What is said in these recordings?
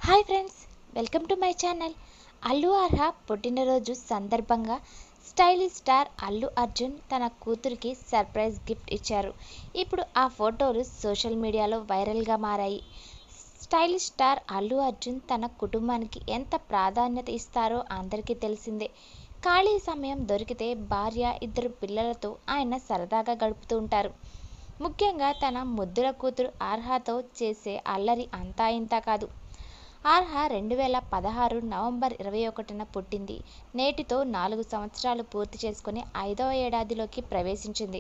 hi friends welcome to my channel Allu Arha పుట్టినరోజు సందర్భంగా stylish star Allu Arjun తన కూతురికి సర్ప్రైజ్ గిఫ్ట్ ఇచ్చారు ఇప్పుడు ఆ ఫోటోలు సోషల్ మీడియాలో వైరల్గా మారాయి స్టైలిష్ స్టార్ అల్లు అర్జున్ తన కుటుంబానికి ఎంత ప్రాధాన్యత ఇస్తారో అందరికీ తెలిసిందే ఖాళీ సమయం దొరికితే భార్య ఇద్దరు పిల్లలతో ఆయన సరదాగా గడుపుతూ ఉంటారు ముఖ్యంగా తన ముద్దుల కూతురు ఆర్హాతో చేసే అల్లరి అంతా ఇంతా కాదు ఆర్హ రెండు వేల పదహారు నవంబర్ ఇరవై ఒకటిన పుట్టింది నేటితో నాలుగు సంవత్సరాలు పూర్తి చేసుకుని ఐదవ ఏడాదిలోకి ప్రవేశించింది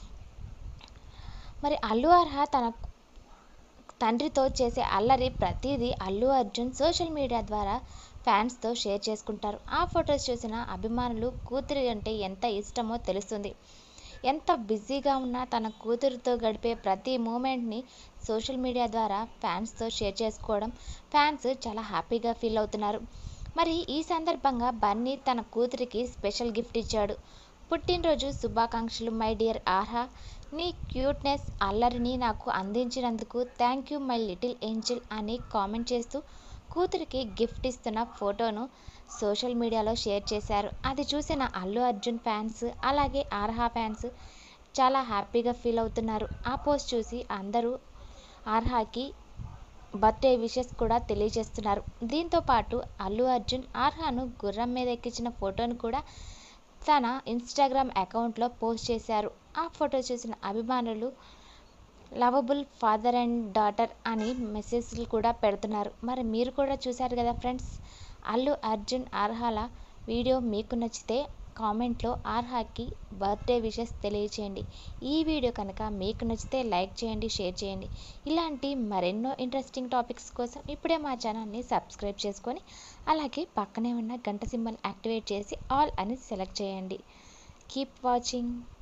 మరి అల్లు అర్హ తన తండ్రితో చేసే అల్లరి ప్రతిదీ అల్లు అర్జున్ సోషల్ మీడియా ద్వారా ఫ్యాన్స్తో షేర్ చేసుకుంటారు ఆ ఫొటోస్ చూసిన అభిమానులు కూతురి అంటే ఎంత ఇష్టమో తెలుస్తుంది ఎంత బిజీగా ఉన్నా తన కూతురుతో గడిపే ప్రతి మూమెంట్ని సోషల్ మీడియా ద్వారా ఫ్యాన్స్తో షేర్ చేసుకోవడం ఫ్యాన్స్ చాలా హ్యాపీగా ఫీల్ అవుతున్నారు మరి ఈ సందర్భంగా బన్నీ తన కూతురికి స్పెషల్ గిఫ్ట్ ఇచ్చాడు పుట్టినరోజు శుభాకాంక్షలు మై డియర్ ఆర్హా నీ క్యూట్నెస్ అల్లరిని నాకు అందించినందుకు thank you my little angel అని కామెంట్ చేస్తూ కూతురికి గిఫ్ట్ ఇస్తున్న ఫోటోను సోషల్ మీడియాలో షేర్ చేశారు అది చూసిన అల్లు అర్జున్ ఫ్యాన్స్ అలాగే ఆర్హా ఫ్యాన్స్ చాలా హ్యాపీగా ఫీల్ అవుతున్నారు ఆ పోస్ట్ చూసి అందరూ ఆర్హాకి బర్త్డే విషెస్ కూడా తెలియజేస్తున్నారు దీంతో పాటు అల్లు అర్జున్ ఆర్హాను గుర్రం మీద ఎక్కించిన ఫోటోను కూడా తన ఇన్స్టాగ్రామ్ అకౌంట్లో పోస్ట్ చేశారు ఆ ఫోటో చూసిన అభిమానులు లవబుల్ ఫాదర్ అండ్ డాటర్ అని మెసేజ్లు కూడా పెడుతున్నారు మరి మీరు కూడా చూశారు కదా ఫ్రెండ్స్ అల్లు అర్జున్ ఆర్హాల వీడియో మీకు నచ్చితే కామెంట్లో ఆర్హాకి బర్త్డే విషెస్ తెలియచేయండి ఈ వీడియో కనుక మీకు నచ్చితే లైక్ చేయండి షేర్ చేయండి ఇలాంటి మరెన్నో ఇంట్రెస్టింగ్ టాపిక్స్ కోసం ఇప్పుడే మా ఛానల్ని సబ్స్క్రైబ్ చేసుకొని అలాగే పక్కనే ఉన్న గంట సింబల్ యాక్టివేట్ చేసి ఆల్ అని సెలెక్ట్ చేయండి కీప్ వాచింగ్